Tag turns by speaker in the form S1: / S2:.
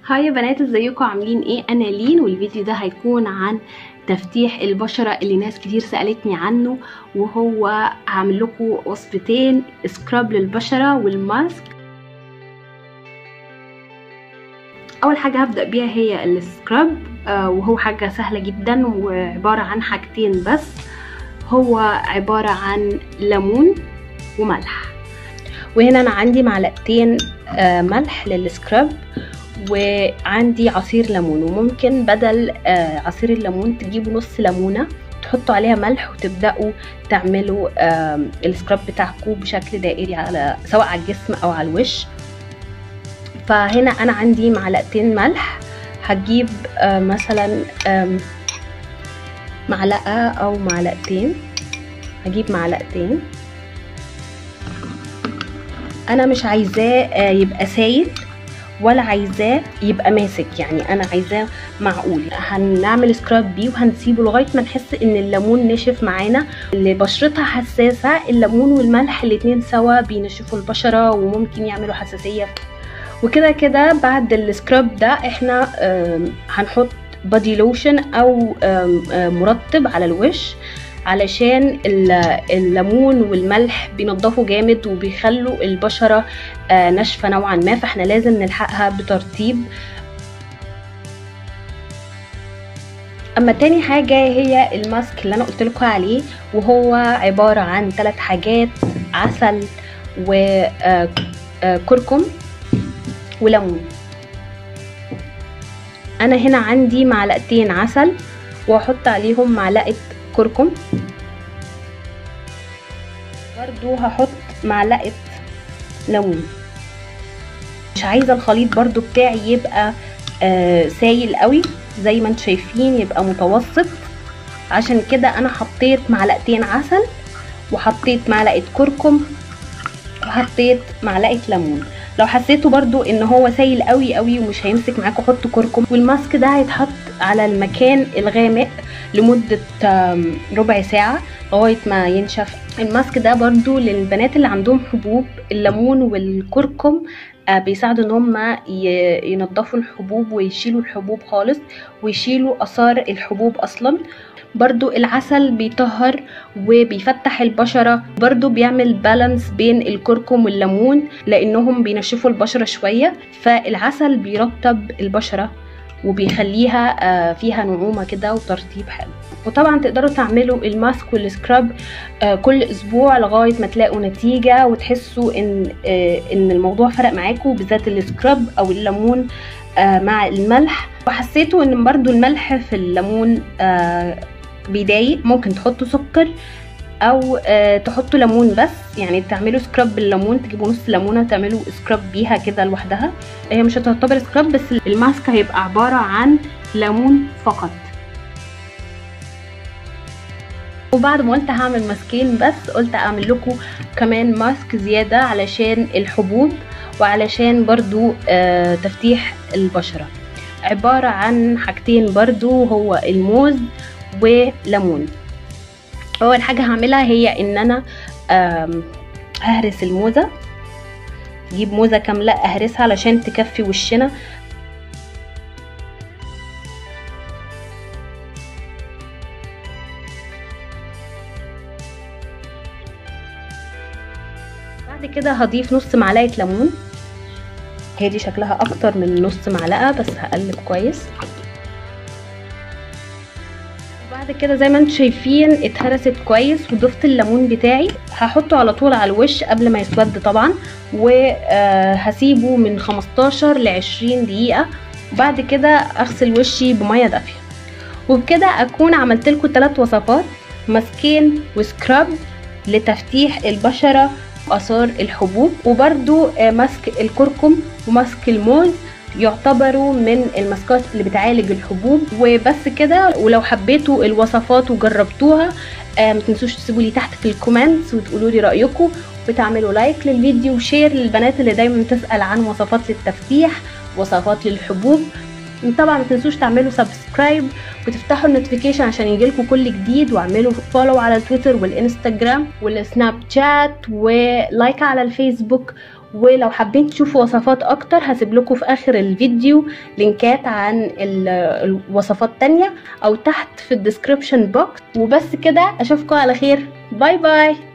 S1: هاي يا بنات ازيكم عاملين ايه انا لين والفيديو ده هيكون عن تفتيح البشرة اللي ناس كتير سألتني عنه وهو هعمل لكم وصفتين سكراب للبشرة والماسك اول حاجة هبدأ بيها هي السكراب آه وهو حاجة سهلة جدا وعبارة عن حاجتين بس هو عبارة عن ليمون وملح وهنا انا عندي معلقتين آه ملح للسكراب وعندي عصير ليمون وممكن بدل آه عصير الليمون تجيبوا نص ليمونه تحطوا عليها ملح وتبداوا تعملوا آه السكراب بتاعكم بشكل دائري على سواء على الجسم او على الوش فهنا انا عندي معلقتين ملح هجيب آه مثلا معلقه او معلقتين هجيب معلقتين انا مش عايزاه يبقى سايل ولا عايزاه يبقى ماسك يعني انا عايزاه معقول هنعمل سكراب بيه وهنسيبه لغايه ما نحس ان الليمون نشف معانا اللي بشرتها حساسه الليمون والملح الاتنين سوا بينشفوا البشره وممكن يعملوا حساسيه وكده كده بعد السكراب ده احنا هنحط بادي لوشن او مرطب على الوش علشان الليمون والملح بينضفوا جامد وبيخلوا البشرة ناشفة نوعا ما فاحنا لازم نلحقها بترطيب اما تاني حاجة هي الماسك اللي انا قلتلكوا عليه وهو عبارة عن ثلاث حاجات عسل وكركم وليمون انا هنا عندي معلقتين عسل واحط عليهم معلقة كركم برضو هحط معلقة ليمون مش عايزة الخليط برضو بتاعي يبقى آه سايل قوي زي ما انتم شايفين يبقى متوسط عشان كده انا حطيت معلقتين عسل وحطيت معلقة كركم وحطيت معلقة ليمون لو حسيتوا برضو ان هو سايل قوي قوي ومش هيمسك معاكم حطوا كركم والماسك ده هيتحط على المكان الغامق لمدة ربع ساعة لغاية ما ينشف الماسك ده برضو للبنات اللي عندهم حبوب الليمون والكركم بيساعدوا ان هم ينضفوا الحبوب ويشيلوا الحبوب خالص ويشيلوا اثار الحبوب اصلا برضو العسل بيطهر وبيفتح البشرة برضو بيعمل بالانس بين الكركم والليمون لانهم بينشفوا البشرة شوية فالعسل بيرطب البشرة وبيخليها فيها نعومة كده وترطيب حلو وطبعا تقدروا تعملوا الماسك والسكراب كل اسبوع لغايه ما تلاقوا نتيجه وتحسوا ان ان الموضوع فرق معاكم بالذات السكراب او الليمون مع الملح وحسيتوا ان برضو الملح في الليمون بيضايق ممكن تحطوا سكر او تحطوا ليمون بس يعني تعملوا سكراب بالليمون تجيبوا نص ليمونه تعملوا سكراب بيها كده لوحدها هي مش هتعتبر سكراب بس الماسك هيبقى عباره عن ليمون فقط وبعد ما قلت هعمل ماسكين بس قلت اعمل لكم كمان ماسك زيادة علشان الحبوب وعلشان برضو آه تفتيح البشرة عبارة عن حاجتين برضو هو الموز وليمون اول حاجة هعملها هي ان انا ههرس الموزة اجيب موزة كاملة اهرسها علشان تكفي وشنا بعد كده هضيف نص معلقه ليمون هي دي شكلها اكتر من نص معلقه بس هقلب كويس وبعد كده زي ما انتم شايفين اتهرست كويس وضفت الليمون بتاعي هحطه على طول على الوش قبل ما يسود طبعا وهسيبه من 15 ل 20 دقيقه وبعد كده اغسل وشي بميه دافيه وبكده اكون عملت لكم ثلاث وصفات ماسكين وسكراب لتفتيح البشره اثار الحبوب وبرده ماسك الكركم وماسك الموز يعتبروا من الماسكات اللي بتعالج الحبوب وبس كده ولو حبيتوا الوصفات وجربتوها ما تنسوش تسيبوا لي تحت في الكومنتس وتقولوا لي رايكم وتعملوا لايك للفيديو وشير للبنات اللي دايما تسال عن وصفات للتفتيح وصفات للحبوب طبعا ما تنسوش تعملوا سبسكرايب وتفتحوا النوتيفيكيشن عشان يجيلكم كل جديد واعملوا فولو على التويتر والانستجرام والسناب شات ولايك على الفيسبوك ولو حابين تشوفوا وصفات اكتر هسيب لكم في اخر الفيديو لينكات عن الوصفات تانية او تحت في الديسكريبشن بوكس وبس كده اشوفكم على خير باي باي